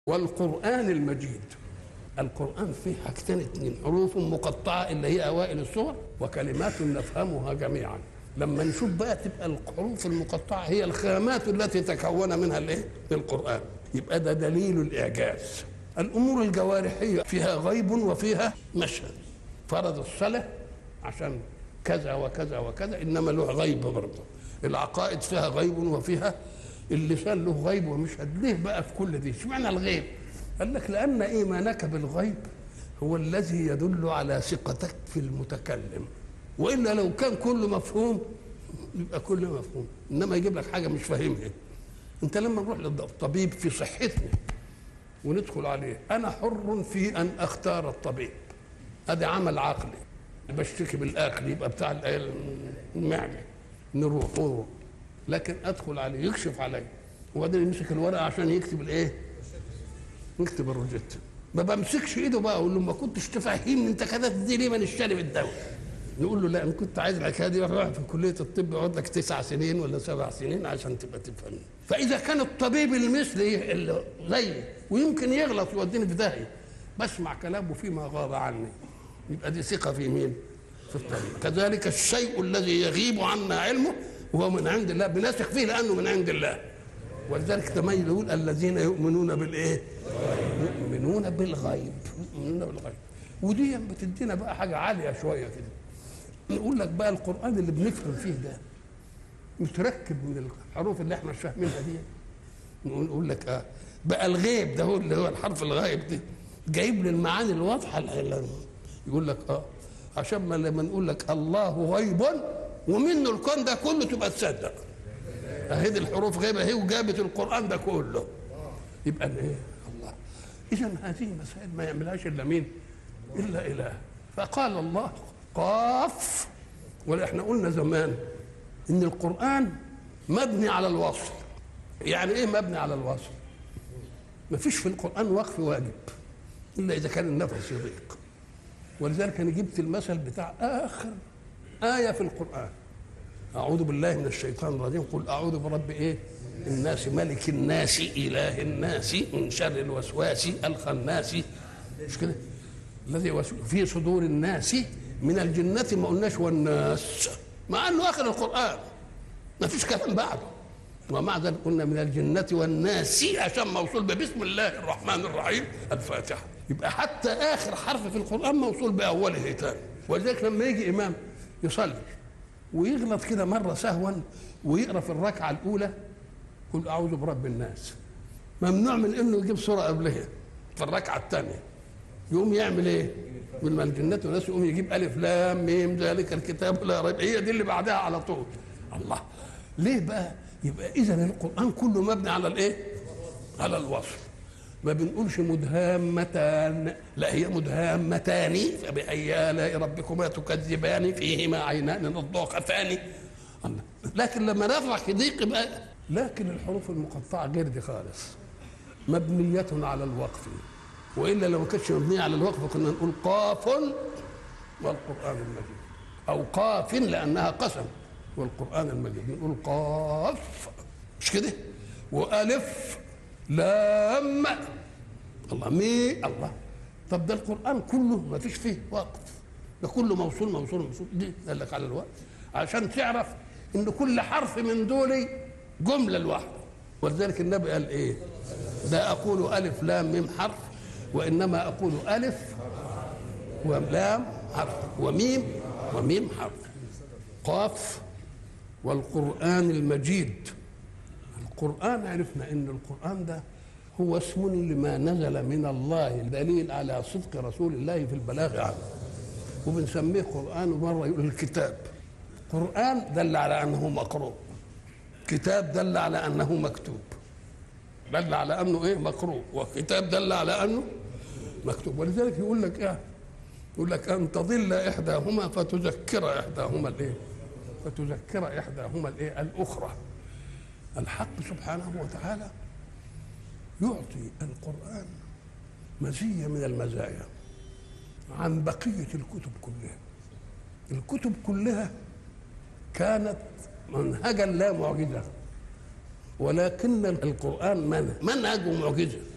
والقرآن المجيد القرآن فيه حاجتين اتنين حروف مقطعة اللي هي أوائل السور وكلمات نفهمها جميعا لما نشوف بقى تبقى الحروف المقطعة هي الخامات التي تكون منها الايه؟ القرآن يبقى ده دليل الإعجاز الأمور الجوارحية فيها غيب وفيها مشهد فرض الصلاة عشان كذا وكذا وكذا إنما له غيب برضه العقائد فيها غيب وفيها اللسان له غيب ومشهد ليه بقى في كل دي اشمعنى الغيب قال لك لأن إيمانك بالغيب هو الذي يدل على ثقتك في المتكلم وإلا لو كان كله مفهوم يبقى كله مفهوم إنما يجيب لك حاجة مش فاهمها أنت لما نروح للطبيب في صحتنا وندخل عليه أنا حر في أن أختار الطبيب هذا عمل عقلي بشتكي بالآكل يبقى بتاع المعدة نروح نروح لكن أدخل عليه يكشف علي وبعدين يمسك الورقة عشان يكتب الإيه؟ يكتب الروجيتا ما بمسكش ايده بقى اقول له ما كنتش تفهمني انت كتبت دي ليه ما نشتري الدواء نقول له لا انا كنت عايز الحكايه دي اروح في كليه الطب يقعد لك تسع سنين ولا سبع سنين عشان تبقى تفهم فاذا كان الطبيب المثلي اللي زيي ويمكن يغلط يوديني في داهيه بسمع كلامه فيما غاب عني يبقى دي ثقه في مين؟ في الطبيب كذلك الشيء الذي يغيب عنا علمه وهو من عند الله بنثق فيه لانه من عند الله ولذلك تميل يقول الذين يؤمنون بالايه؟ يؤمنون بالغيب يؤمنون بالغيب ودي بتدينا بقى حاجه عاليه شويه كده نقول لك بقى القران اللي بنفهم فيه ده متركب من الحروف اللي احنا مش فاهمينها دي نقول لك اه بقى الغيب ده هو اللي هو الحرف الغائب ده جايب لي المعاني الواضحه اللي يقول لك اه عشان ما لما نقول لك الله غيب ومنه الكون ده كله تبقى تصدق اهي دي الحروف غيبه اهي وجابت القران ده كله يبقى ايه الله اذا هذه مسائل ما يعملهاش الا مين الا اله فقال الله قاف ولا احنا قلنا زمان ان القران مبني على الوصل يعني ايه مبني على الوصل ما فيش في القران وقف واجب الا اذا كان النفس يضيق ولذلك انا جبت المثل بتاع اخر ايه في القران أعوذ بالله من الشيطان الرجيم قل أعوذ برب إيه الناس ملك الناس إله الناس من شر الوسواس الخناس مش كده الذي في صدور الناس من الجنة ما قلناش والناس مع أنه آخر القرآن ما فيش كلام بعده ومع ذلك قلنا من الجنة والناس عشان موصول ببسم الله الرحمن الرحيم الفاتحة يبقى حتى آخر حرف في القرآن موصول بأوله تاني ولذلك لما يجي إمام يصلي ويغلط كده مرة سهوا ويقرا في الركعة الأولى قل أعوذ برب الناس ممنوع من إنه يجيب سورة قبلها في الركعة الثانية يقوم يعمل إيه؟ من الجنة والناس يقوم يجيب ألف لام ميم ذلك الكتاب لا ريب هي دي اللي بعدها على طول الله ليه بقى؟ يبقى إذا القرآن كله مبني على الإيه؟ على الوصف ما بنقولش مدهامتان لا هي مدهامتان فبأي آلاء ربكما تكذبان فيهما عينان نضاختان لكن لما نفرح ضيق بقى لكن الحروف المقطعة غير دي خالص مبنية على الوقف وإلا لو ما كانتش مبنية على الوقف كنا نقول قاف والقرآن المجيد أو قاف لأنها قسم والقرآن المجيد نقول قاف مش كده وألف لام الله مي الله طب ده القرآن كله ما فيش فيه وقت ده كله موصول موصول موصول دي قال لك على الوقت عشان تعرف ان كل حرف من دول جملة لوحده ولذلك النبي قال ايه لا اقول الف لام ميم حرف وانما اقول الف ولام حرف وميم وميم حرف قاف والقرآن المجيد القرآن عرفنا ان القرآن ده هو اسم لما نزل من الله دليل على صدق رسول الله في البلاغ عنه وبنسميه قرآن ومرة يقول الكتاب قرآن دل على أنه مقروء كتاب دل على أنه مكتوب دل على أنه إيه مقروء وكتاب دل على أنه مكتوب ولذلك يقول لك إيه يقول لك أن تضل إحداهما فتذكر إحداهما الإيه فتذكر إحداهما الإيه الأخرى الحق سبحانه وتعالى يعطي القرآن مزية من المزايا عن بقية الكتب كلها الكتب كلها كانت منهجا لا معجزة ولكن القرآن منهج منهج ومعجزة